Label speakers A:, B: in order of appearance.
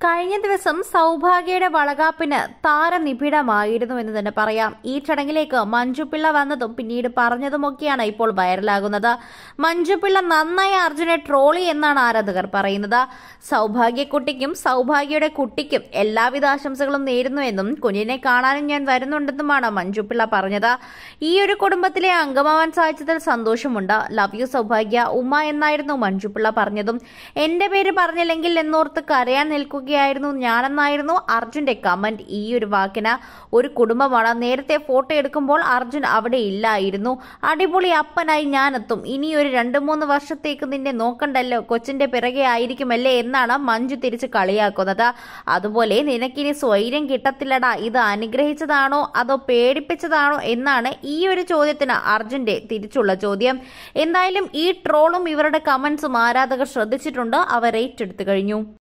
A: കഴിഞ്ഞ ദിവസം സൗഭാഗ്യയുടെ വളകാപ്പിന് താരനിബിഡമായിരുന്നു എന്ന് തന്നെ പറയാം ഈ ചടങ്ങിലേക്ക് മഞ്ജുപിള്ള വന്നതും പിന്നീട് പറഞ്ഞതുമൊക്കെയാണ് ഇപ്പോൾ വൈറലാകുന്നത് മഞ്ജുപിള്ള നന്നായി അർജുനെ ട്രോളി എന്നാണ് ആരാധകർ പറയുന്നത് സൗഭാഗ്യക്കുട്ടിക്കും സൗഭാഗ്യയുടെ കുട്ടിക്കും എല്ലാവിധ ആശംസകളും നേരുന്നുവെന്നും കുഞ്ഞിനെ കാണാനും ഞാൻ വരുന്നുണ്ടെന്നുമാണ് മഞ്ജുപിള്ള പറഞ്ഞത് ഈ ഒരു കുടുംബത്തിലെ അംഗമാവാൻ സാധിച്ചതിൽ സന്തോഷമുണ്ട് ലവ് യു സൗഭാഗ്യ ഉമ്മ എന്നായിരുന്നു മഞ്ജുപിള്ള പറഞ്ഞതും എന്റെ പേര് പറഞ്ഞില്ലെങ്കിൽ എന്നോർത്ത് കരയാൻ നിൽക്കുകയായിരുന്നു ഞാനെന്നായിരുന്നു അർജുന്റെ കമന്റ് ഈ ഒരു വാക്കിന് ഒരു കുടുംബമാണ് നേരത്തെ ഫോട്ടോ എടുക്കുമ്പോൾ അർജുൻ അവിടെ ഇല്ലായിരുന്നു അടിപൊളി അപ്പനായി ഞാനെത്തും ഇനി ഒരു രണ്ടു മൂന്ന് വർഷത്തേക്ക് നിന്നെ നോക്കണ്ടല്ലോ കൊച്ചിന്റെ പിറകെ ആയിരിക്കുമല്ലേ എന്നാണ് മഞ്ജു തിരിച്ച് കളിയാക്കുന്നത് അതുപോലെ നിനക്കിനി സ്വൈര്യം കിട്ടത്തില്ലടാ ഇത് അനുഗ്രഹിച്ചതാണോ അതോ പേടിപ്പിച്ചതാണോ എന്നാണ് ഈ ഒരു ചോദ്യത്തിന് അർജുന്റെ തിരിച്ചുള്ള ചോദ്യം എന്തായാലും ഈ ട്രോളും ഇവരുടെ കമന്റ്സും ആരാധകർ ശ്രദ്ധിച്ചിട്ടുണ്ട് അവർ ഏറ്റെടുത്തു കഴിഞ്ഞു